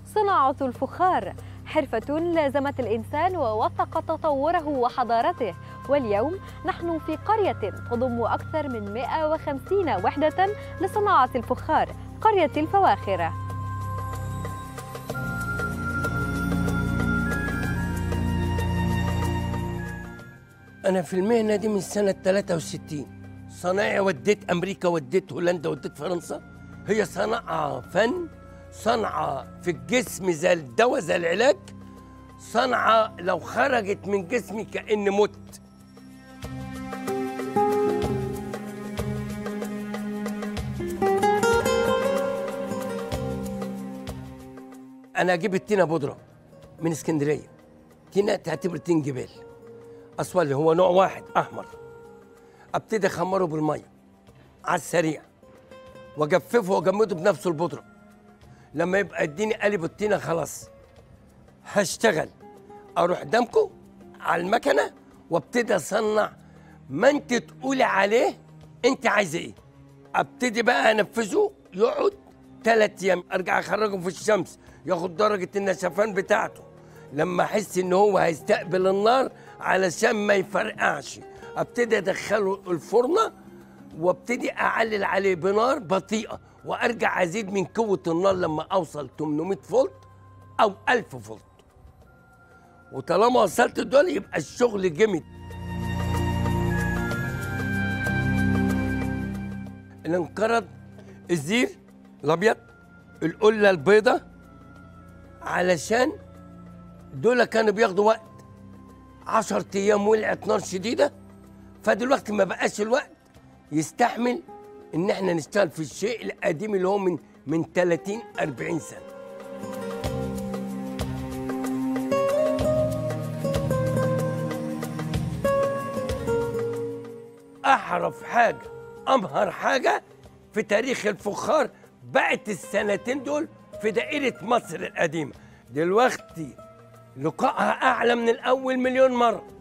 صناعة الفخار حرفة لازمت الإنسان ووثقت تطوره وحضارته واليوم نحن في قرية تضم أكثر من 150 وحدة لصناعة الفخار قرية الفواخرة أنا في المهنة دي من سنة 63 صنايعي وديت أمريكا وديت هولندا وديت فرنسا هي صناعة فن صنعة في الجسم زي الدواء زي العلاج صنعة لو خرجت من جسمي كأني مت أنا أجيب التينة بودرة من اسكندرية تينة تعتبر تين جبال أصولي هو نوع واحد أحمر أبتدي أخمره بالمية على السريع وأجففه وأجمده بنفس البودرة لما يبقى اديني قالب الطينه خلاص هشتغل اروح دمكو على المكنه وابتدي اصنع ما انت تقولي عليه انت عايزه ايه ابتدي بقى انفذه يقعد ثلاث ايام ارجع اخرجه في الشمس ياخد درجه النشفان بتاعته لما احس ان هو هيستقبل النار علشان ما يفرقعش ابتدي ادخله الفرنه وابتدي اعلل عليه بنار بطيئه وارجع ازيد من قوه النار لما اوصل 800 فولت او 1000 فولت وطالما وصلت دول يبقى الشغل جمد الانقرض الزير الابيض القله البيضة علشان دول كانوا بياخدوا وقت 10 ايام ولعت نار شديده فدلوقتي ما بقاش الوقت يستحمل ان احنا نشتغل في الشيء القديم اللي هو من من 30 40 سنه احرف حاجه امهر حاجه في تاريخ الفخار بقت السنتين دول في دائره مصر القديمه دلوقتي لقائها اعلى من الاول مليون مره